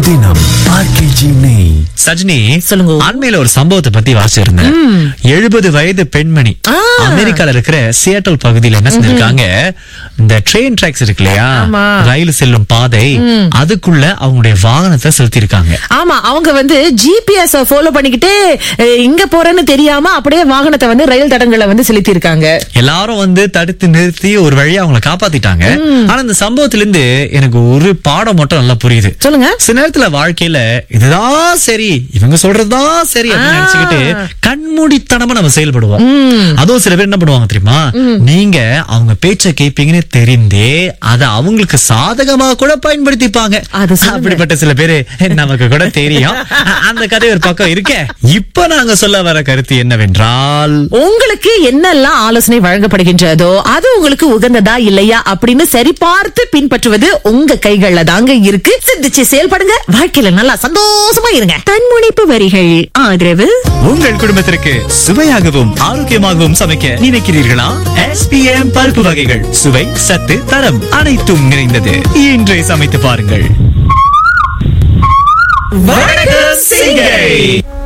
தினம் ஆர்கேஜி நெய் சஜினி சொல்லுங்க. அண்மையில ஒரு சம்பவத்தை பத்தி வாசிச்சிருந்தேன் எழுபது வயது பெண்மணி ஆ. அமெரிக்கால இருக்கிற சியாட்டல் பகுதியில என்ன செஞ்சிருக்காங்க இந்த ட்ரெயின் ட்ராக்ஸ் இருக்கு இல்லையா ஆமா. ரயில் செல்லும் பாதை அதுக்குள்ள அவங்களுடைய வாகனத்தை செலுத்திருக்காங்க ஆமா அவங்க வந்து ஜிபிஎஸ் ஃபாலோ பண்ணிக்கிட்டு அஹ், இங்க போறேன்னு தெரியாம அப்படியே வாகனத்தை வந்து ரயில் தடங்களை வந்து செலுத்தி இருக்காங்க எல்லாரும் வந்து தடுத்து நிறுத்தி ஒரு வழியா அவங்கள காப்பாத்திட்டாங்க ஆனா இந்த சம்பவத்துல இருந்து எனக்கு ஒரு பாடம் மட்டும் நல்லா புரியுது சொல்லுங்க சில நேரத்துல வாழ்க்கையில இதுதான் சரி இவங்க சொல்றதுதான் சரி அப்படின்னு ஆ. நினைச்சுக்கிட்டு கண்மூடித்தனமா நம்ம செயல்படுவோம் அதுவும் சில பேர் என்ன பண்ணுவாங்க தெரியுமா நீங்க அவங்க பேச்ச கேப்பீங்கன்னு தெரிந்தே அத அவங்களுக்கு சாதகமா கூட பயன்படுத்திப்பாங்க அது சொல்லுங்க. அப்படிப்பட்ட சில பேரு நமக்கு கூட தெரியும் அந்த கதை ஒரு பக்கம் இருக்க இப்ப நாங்க சொல்ல வர கருத்து என்னவென்றால் உங்களுக்கு என்னெல்லாம் ஆலோசனை வழங்கப்படுகின்றதோ அது உங்களுக்கு உகந்ததா இல்லையா அப்படின்னு சரிபார்த்து பின்பற்றுவது உங்க கைகள்ல தாங்க இருக்கு சிந்திச்சு செயல்படுங்க வாழ்க்கையில நல்லா சந்தோஷமா இருங்க தன்முனைப்பு வரிகள் ஆதரவு உங்கள் குடும்பத்திற்கு சுவையாகவும் ஆரோக்கியமாகவும் சமைக்க நினைக்கிறீர்களா எஸ்பிஎம் பருப்பு வகைகள் சுவை சத்து தரம் அனைத்தும் நிறைந்தது இன்றை சமைத்து பாருங்கள் வணக்கம் சிங்கை